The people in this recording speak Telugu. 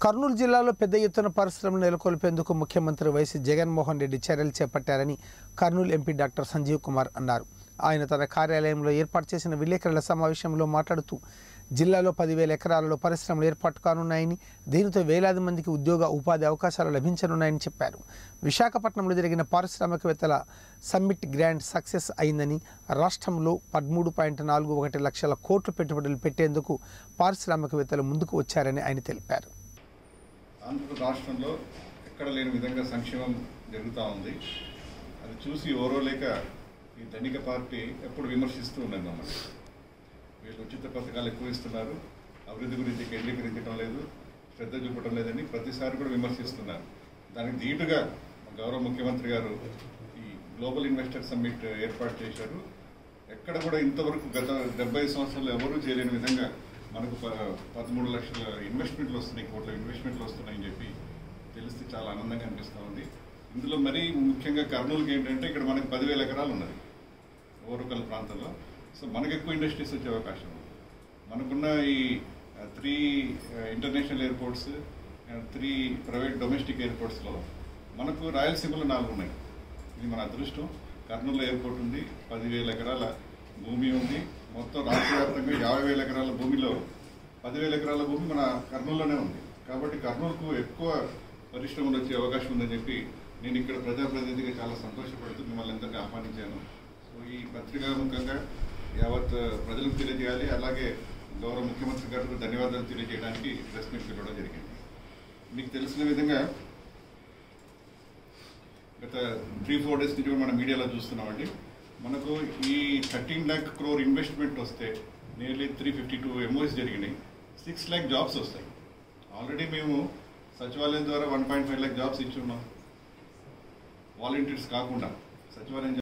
కర్నూలు జిల్లాలో పెద్ద ఎత్తున పరిశ్రమలు నెలకొల్పేందుకు ముఖ్యమంత్రి వైఎస్ జగన్మోహన్ రెడ్డి చర్యలు చేపట్టారని కర్నూలు ఎంపీ డాక్టర్ సంజీవ్ కుమార్ అన్నారు ఆయన తన కార్యాలయంలో ఏర్పాటు చేసిన విలేకరుల సమావేశంలో మాట్లాడుతూ జిల్లాలో పదివేల ఎకరాలలో పరిశ్రమలు ఏర్పాటు కానున్నాయని దీనితో వేలాది మందికి ఉద్యోగ ఉపాధి అవకాశాలు లభించనున్నాయని చెప్పారు విశాఖపట్నంలో జరిగిన పారిశ్రామికవేత్తల సమ్మిట్ గ్రాండ్ సక్సెస్ అయిందని రాష్ట్రంలో పదమూడు పాయింట్ నాలుగు ఒకటి లక్షల కోట్ల పెట్టుబడులు పెట్టేందుకు పారిశ్రామికవేత్తలు ముందుకు వచ్చారని ఆయన తెలిపారు ఆంధ్ర రాష్ట్రంలో ఎక్కడ లేని విధంగా సంక్షేమం జరుగుతూ ఉంది అది చూసి ఓరోలేక ఈ ధనిక పార్టీ ఎప్పుడు విమర్శిస్తూ ఉన్నది మమ్మల్ని వీళ్ళు ఉచిత పథకాలు ఎక్కువ ఇస్తున్నారు అభివృద్ధి గురించి కేంద్రీకరించడం లేదు శ్రద్ధ చూపడం లేదని ప్రతిసారి కూడా విమర్శిస్తున్నారు దానికి ధీటుగా గౌరవ ముఖ్యమంత్రి గారు ఈ గ్లోబల్ ఇన్వెస్టర్ సమ్మిట్ ఏర్పాటు చేశారు ఎక్కడ కూడా ఇంతవరకు గత డెబ్బై సంవత్సరాలు ఎవరూ చేయలేని విధంగా మనకు ప- పదమూడు లక్షల ఇన్వెస్ట్మెంట్లు వస్తున్నాయి కోట్ల ఇన్వెస్ట్మెంట్లు వస్తున్నాయని చెప్పి తెలిస్తే చాలా ఆనందంగా అనిపిస్తూ ఉంది ఇందులో మరీ ముఖ్యంగా కర్నూలుకి ఏంటంటే ఇక్కడ మనకు పదివేల ఎకరాలు ఉన్నది ఓరుకల్ ప్రాంతంలో సో మనకు ఎక్కువ ఇండస్ట్రీస్ వచ్చే అవకాశం ఉంది మనకున్న ఈ three international airports three private domestic ఎయిర్పోర్ట్స్లో మనకు రాయలసీమలో నాలుగు ఉన్నాయి ఇది మన అదృష్టం కర్నూలు ఎయిర్పోర్ట్ ఉంది పదివేల ఎకరాల భూమి ఉంది మొత్తం రాష్ట్ర వ్యాప్తంగా యాభై వేల ఎకరాల భూమిలో పదివేల ఎకరాల భూమి మన కర్నూలులోనే ఉంది కాబట్టి కర్నూలుకు ఎక్కువ పరిశ్రమలు వచ్చే అవకాశం ఉందని చెప్పి నేను ఇక్కడ ప్రజాప్రతినిధిగా చాలా సంతోషపడుతూ మిమ్మల్ని అందరినీ ఆహ్వానించాను సో ఈ పత్రికా ముఖంగా యావత్ ప్రజలకు తెలియజేయాలి అలాగే గౌరవ ముఖ్యమంత్రి గారికి ధన్యవాదాలు తెలియజేయడానికి ప్రెస్ మీట్ పిలవడం జరిగింది మీకు తెలిసిన విధంగా గత త్రీ ఫోర్ డేస్ నుంచి కూడా మనం మీడియాలో చూస్తున్నామండి మనకు ఈ థర్టీన్ ల్యాక్ క్రోర్ ఇన్వెస్ట్మెంట్ వస్తే nearly three fifty two MoUs జరిగినాయి సిక్స్ ల్యాక్ జాబ్స్ వస్తాయి ఆల్రెడీ మేము సచివాలయం ద్వారా one point five lakh jobs ఇచ్చి ఉన్నాం వాలంటీర్స్ కాకుండా సచివాలయం